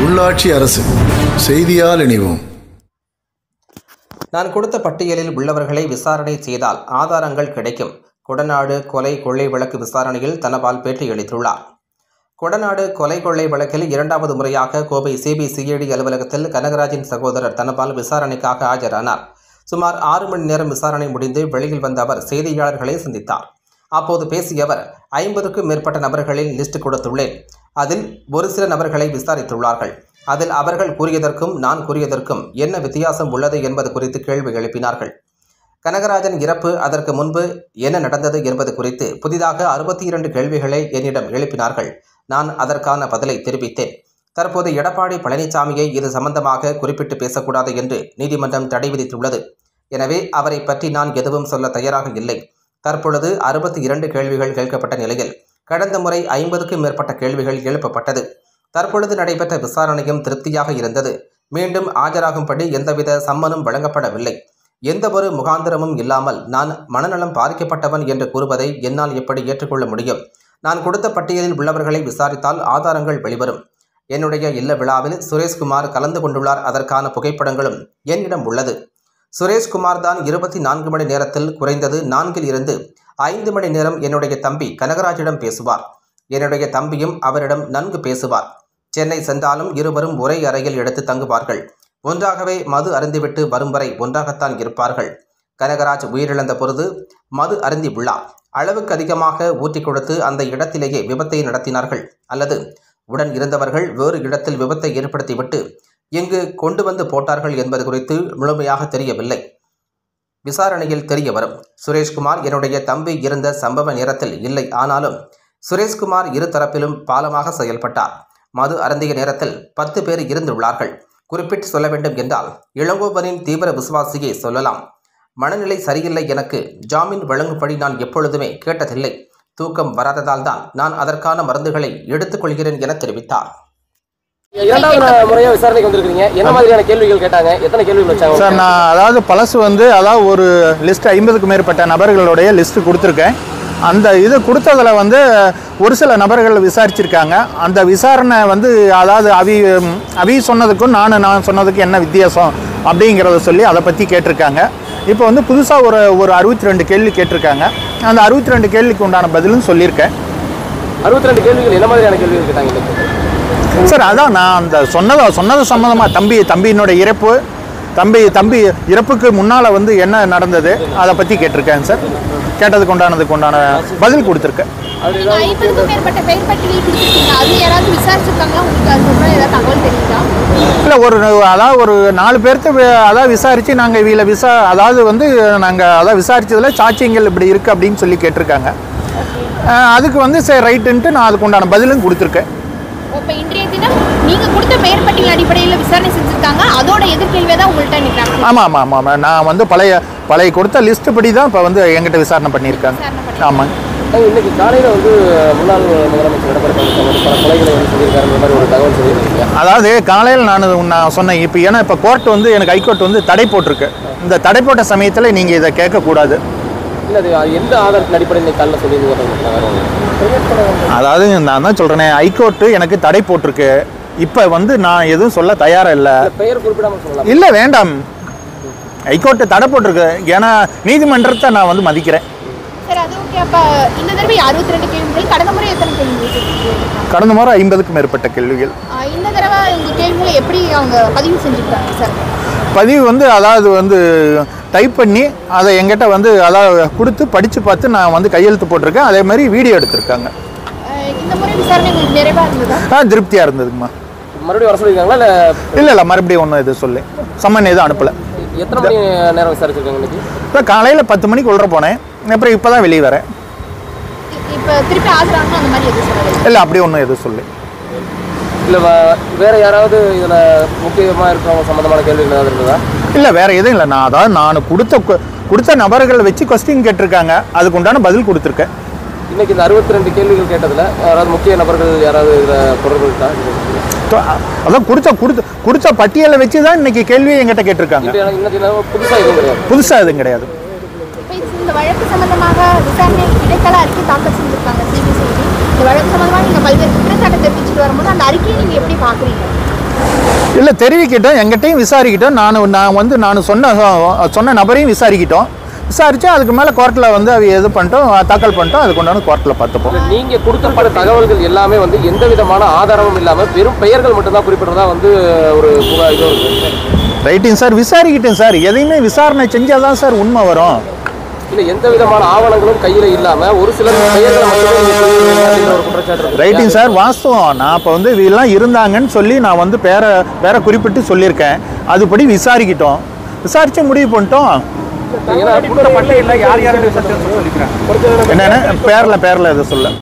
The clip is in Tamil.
உள்ளாட்சி அரசு செய்தியால் இணைவோம் நான் கொடுத்த பட்டியலில் உள்ளவர்களை விசாரணை செய்தால் ஆதாரங்கள் கிடைக்கும் கொடநாடு கொலை கொள்ளை வழக்கு விசாரணையில் தனபால் பேட்டியளித்துள்ளார் கொடநாடு கொலை கொள்ளை வழக்கில் இரண்டாவது முறையாக கோவை சிபிசிஐடி அலுவலகத்தில் கனகராஜின் சகோதரர் தனபால் விசாரணைக்காக ஆஜரானார் சுமார் ஆறு மணி நேரம் விசாரணை முடிந்து வெளியில் வந்த அவர் செய்தியாளர்களை சந்தித்தார் அப்போது பேசிய அவர் ஐம்பதுக்கும் மேற்பட்ட நபர்களின் லிஸ்ட் கொடுத்துள்ளேன் அதில் ஒரு சில நபர்களை விசாரித்துள்ளார்கள் அதில் அவர்கள் கூறியதற்கும் நான் கூறியதற்கும் என்ன வித்தியாசம் உள்ளது என்பது குறித்து கேள்வி எழுப்பினார்கள் கனகராஜன் இறப்பு அதற்கு முன்பு என்ன நடந்தது என்பது குறித்து புதிதாக அறுபத்தி இரண்டு கேள்விகளை என்னிடம் எழுப்பினார்கள் நான் அதற்கான பதிலை தெரிவித்தேன் தற்போது எடப்பாடி பழனிசாமியை இது சம்பந்தமாக குறிப்பிட்டு பேசக்கூடாது என்று நீதிமன்றம் தடை விதித்துள்ளது எனவே அவரை பற்றி நான் எதுவும் சொல்ல தயாராக இல்லை தற்பொழுது அறுபத்தி இரண்டு கேள்விகள் கேட்கப்பட்ட நிலையில் கடந்த முறை ஐம்பதுக்கும் மேற்பட்ட கேள்விகள் எழுப்பப்பட்டது தற்பொழுது நடைபெற்ற விசாரணையும் திருப்தியாக இருந்தது மீண்டும் ஆஜராகும்படி எந்தவித சம்மனும் வழங்கப்படவில்லை எந்தவொரு முகாந்திரமும் இல்லாமல் நான் மனநலம் பாதிக்கப்பட்டவன் என்று கூறுவதை என்னால் எப்படி ஏற்றுக்கொள்ள முடியும் நான் கொடுத்த பட்டியலில் உள்ளவர்களை விசாரித்தால் ஆதாரங்கள் வெளிவரும் என்னுடைய இல்ல விழாவில் சுரேஷ்குமார் கலந்து கொண்டுள்ளார் அதற்கான புகைப்படங்களும் என்னிடம் உள்ளது சுரேஷ்குமார் தான் இருபத்தி நான்கு மணி நேரத்தில் குறைந்தது நான்கில் இருந்து ஐந்து மணி நேரம் என்னுடைய தம்பி கனகராஜிடம் பேசுவார் என்னுடைய தம்பியும் அவரிடம் நன்கு பேசுவார் சென்னை சென்றாலும் இருவரும் ஒரே அறையில் எடுத்து தங்குவார்கள் ஒன்றாகவே மது அருந்திவிட்டு வரும் வரை ஒன்றாகத்தான் இருப்பார்கள் கனகராஜ் உயிரிழந்த பொழுது மது அருந்தி உள்ளார் அளவுக்கு அதிகமாக ஊற்றி கொடுத்து அந்த இடத்திலேயே விபத்தை நடத்தினார்கள் அல்லது உடன் இருந்தவர்கள் வேறு இடத்தில் விபத்தை ஏற்படுத்திவிட்டு எங்கு கொண்டு வந்து போட்டார்கள் என்பது குறித்து முழுமையாக தெரியவில்லை விசாரணையில் தெரிய வரும் சுரேஷ்குமார் என்னுடைய தம்பி இருந்த சம்பவ நேரத்தில் இல்லை ஆனாலும் சுரேஷ்குமார் இரு தரப்பிலும் பாலமாக செயல்பட்டார் மது அருந்திய நேரத்தில் பத்து பேர் இருந்துள்ளார்கள் குறிப்பிட்டு சொல்ல வேண்டும் என்றால் இளங்கோவனின் தீவிர விசுவாசியை சொல்லலாம் மனநிலை சரியில்லை எனக்கு ஜாமீன் வழங்கும்படி நான் எப்பொழுதுமே கேட்டதில்லை தூக்கம் வராததால் தான் நான் அதற்கான மருந்துகளை எடுத்துக்கொள்கிறேன் என தெரிவித்தார் இரண்டாவது நா- முறையா விசாரணைக்கு வந்திருக்கீங்க என்ன மாதிரியான கேள்விகள் கேட்டாங்க எத்தனை கேள்விகள் வச்சாங்க சார் நான் அதாவது பழசு வந்து அதாவது ஒரு லிஸ்ட் ஐம்பதுக்கு மேற்பட்ட நபர்களுடைய லிஸ்ட் கொடுத்துருக்கேன் அந்த இது கொடுத்ததில் வந்து ஒரு சில நபர்கள் விசாரிச்சிருக்காங்க அந்த விசாரணை வந்து அதாவது அவி அவி சொன்னதுக்கும் நான் நான் சொன்னதுக்கும் என்ன வித்தியாசம் அப்படிங்கிறத சொல்லி அதை பற்றி கேட்டிருக்காங்க இப்போ வந்து புதுசாக ஒரு ஒரு அறுபத்தி ரெண்டு கேள்வி கேட்டிருக்காங்க அந்த அறுபத்தி ரெண்டு கேள்விக்கு உண்டான பதிலும் சொல்லியிருக்கேன் அறுபத்தி ரெண்டு கேள்விகள் என்ன மாதிரியான கேள்விகள் கேட்டாங்க இன்னைக்கு? சார் அதான் நான் அந்த சொன்னதை சொன்னது சம்மந்தமாக தம்பி தம்பியினுடைய இறப்பு தம்பி தம்பி இறப்புக்கு முன்னால் வந்து என்ன நடந்தது அதை பற்றி கேட்டிருக்கேன் சார் கேட்டதுக்கு உண்டானதுக்கு உண்டான பதில் கொடுத்துருக்கேன் அது நீங்க ஐம்பதுக்கும் மேற்பட்ட பெயர் பட்டியல் கொடுத்துருக்கீங்க அது யாராவது விசாரிச்சிருக்காங்களா உங்களுக்கு அது அப்புறம் ஏதாவது தகவல் தெரியுதா இல்லை ஒரு அதாவது ஒரு நாலு பேர்த்த வி- அதாவது விசாரித்து நாங்கள் இவளை விசா அதாவது வந்து நாங்கள் அதாவது விசாரிச்சதில் சாட்சியங்கள் இப்படி இருக்குது அப்படின்னு சொல்லி கேட்டிருக்காங்க அஹ் அதுக்கு வந்து சரி ரைட்டுன்ட்டு நான் அதுக்கு உண்டான பதிலும் கொடுத்துருக்கேன் இப்போ இன்றைய தினம் நீங்க கொடுத்த பெயர் பட்டியல் அடிப்படையில் விசாரணை செஞ்சிருக்காங்க அதோட எதிர்கேள்வியை தான் உங்கள்கிட்ட நிற்கிறாங்க ஆமாம் ஆமாம் ஆமாம் ஆமாம் நான் வந்து பழைய பழைய கொடுத்த லிஸ்ட் படி தான் இப்போ வந்து என்கிட்ட விசாரணை பண்ணியிருக்காங்க விசாரணை பண்ணி ஆமாங்க அஹ் இன்னைக்கு காலையில வந்து முன்னாள் முதலமைச்சர் எடப்பாடி பழனிசாமி வந்து பல கொலைகளை வந்து சொல்லியிருக்காருன்ற மாதிரி ஒரு தகவல் சொல்லியிருக்கீங்க அதாவது காலையில் நான் நான் சொன்னேன் இப்போ ஏன்னா இப்போ கோர்ட் வந்து எனக்கு ஹைகோர்ட் வந்து தடை போட்டிருக்கு இந்த தடை போட்ட சமயத்தில் நீங்கள் இதை கேட்கக்கூடாது இல்ல அது அது எந்த ஆதாரத்தின் அடிப்படையில் இன்னைக்கு காலையில் சொல்லியிருந்தீங்க வேற ஒண்ணு. அதாவது நான் தான் சொல்கிறேனே ஹைகோர்ட்டு எனக்கு தடை போட்டிருக்கு இப்போ வந்து நான் எதுவும் சொல்ல தயாராக இல்லை இல்ல, பெயர் குறிப்பிடாம சொல்லலாம் இல்லை வேண்டாம் ஹைகோர்ட்டு தடை போட்டிருக்கு ஏன்னா நீதிமன்றத்தை நான் வந்து மதிக்கிறேன் சரி அது ஓகே அப்ப இந்த தடவை அறுபத்தி ரெண்டு கேள்விகள் கடந்த முறை எத்தனை கேள்விகள் கேட்டிருக்கீங்க? கடந்த முறை ஐம்பதுக்கும் மேற்பட்ட கேள்விகள் ஆஹ் இந்த தடவை உங்க கேள்விகளை எப்படி அவங்க பதிவு செஞ்சுருக்காங்க சார் பதிவு வந்து அதாவது வந்து டைப் பண்ணி அதை எங்கிட்ட வந்து அதாவது கொடுத்து படித்து பார்த்து நான் வந்து கையெழுத்து போட்டிருக்கேன் அதே மாதிரி வீடியோ எடுத்திருக்காங்க ஆஹ் இந்த முறை விசாரணை உங்களுக்கு நிறைவா இருந்ததா ஆ திருப்தியாக இருந்ததுங்கம்மா மறுபடியும் வர சொல்லியிருக்காங்களா இல்ல இல்லை இல்லை மறுபடியும் ஒன்றும் எதுவும் சொல்லி சம்மன் எதுவும் அனுப்பலை எத்தனை மணி நேரம் விசாரிச்சிருக்காங்க இன்னைக்கு இப்போ காலையில் பத்து மணிக்கு உள்ள போனேன் அப்புறம் இப்போ தான் வெளியே வரேன் இ- இப்ப திருப்பி ஆஜராகணும் அந்த மாதிரி எதுவும் சொல்லலை இல்லை அப்படி ஒன்றும் எதுவும் சொல்லி இல்ல வ- வேற யாராவது இதுல முக்கியமா இருக்கிறவங்க சம்பந்தமான கேள்விகள் ஏதாவது இருந்ததா இல்லை வேற எதுவும் இல்லை நான் அதாவது நான் கொடுத்த கு- கொடுத்த நபர்களை வச்சு கொஸ்டின் கேட்டிருக்காங்க அதுக்கு உண்டான பதில் கொடுத்துருக்கேன் இன்னைக்கு இந்த அறுபத்தி ரெண்டு கேள்விகள் கேட்டதுல யாராவது முக்கிய நபர்கள் யாராவது இதுல தொடர்பு இருக்கா தொ- அதான் கொடுத்த கொடுத்த கொடுத்த பட்டியலை வச்சு தான் இன்னைக்கு கேள்வியை என்கிட்ட கேட்டிருக்காங்க இப்ப எனக்கு இன்னைக்கு நான் புதுசா எதுவும் கிடையாது புதுசாக எதுவும் கிடையாது இப்போ இந்த வழக்கு சம்பந்தமாக விசாரணை இடைக்கால அறிக்கை தாக்கல் செஞ்சிருக்காங்க சிபிசிஐடி இந்த வழக்கு சம்பந்தமாக நீங்கள் பல்வேறு குற்றச்சாட்டை தெரிவிச்சுட்டு வரும்போது அந்த அறிக்கையை நீங்கள் எப்படி பார்க்குறீங்க இல்லை தெரிவிக்கிட்டோம் எங்கிட்டையும் விசாரிக்கிட்டோம் நான் நான் வந்து நான் சொன்ன சொன்ன நபரையும் விசாரிக்கிட்டோம் விசாரித்து அதுக்கு மேலே கோர்ட்டில் வந்து அவ இது பண்ணிட்டோம் தாக்கல் பண்ணிட்டோம் அது கொண்டாந்து கோர்ட்டில் பார்த்துப்போம் நீங்க கொடுக்கப்பட்ட தகவல்கள் எல்லாமே வந்து எந்த விதமான ஆதாரமும் இல்லாம வெறும் பெயர்கள் மட்டும்தான் குறிப்பிடுறதா வந்து ஒரு புகார் இது இருக்கு ரைட்டிங் சார் விசாரிக்கிட்டேன் சார் எதையுமே விசாரணை செஞ்சால் தான் சார் உண்மை வரும் இல்ல எந்த விதமான ஆவணங்களும் கையில இல்லாம ஒரு சிலர் பெயர்களை மட்டுமே நீங்க குறிப்பிடுறீங்க அப்படிங்கிற ஒரு குற்றச்சாட்டு இருக்கு. ரைட்டிங் சார் வாஸ்தவம் நான் இப்போ வந்து இவெல்லாம் இருந்தாங்கன்னு சொல்லி நான் வந்து பேரை பேரை குறிப்பிட்டு சொல்லியிருக்கேன் அதுபடி விசாரிக்கிட்டோம் விசாரித்து முடிவு பண்ணிட்டோம் ஏன்னா என்னென்ன பேரில் பேரில் எதுவும் சொல்ல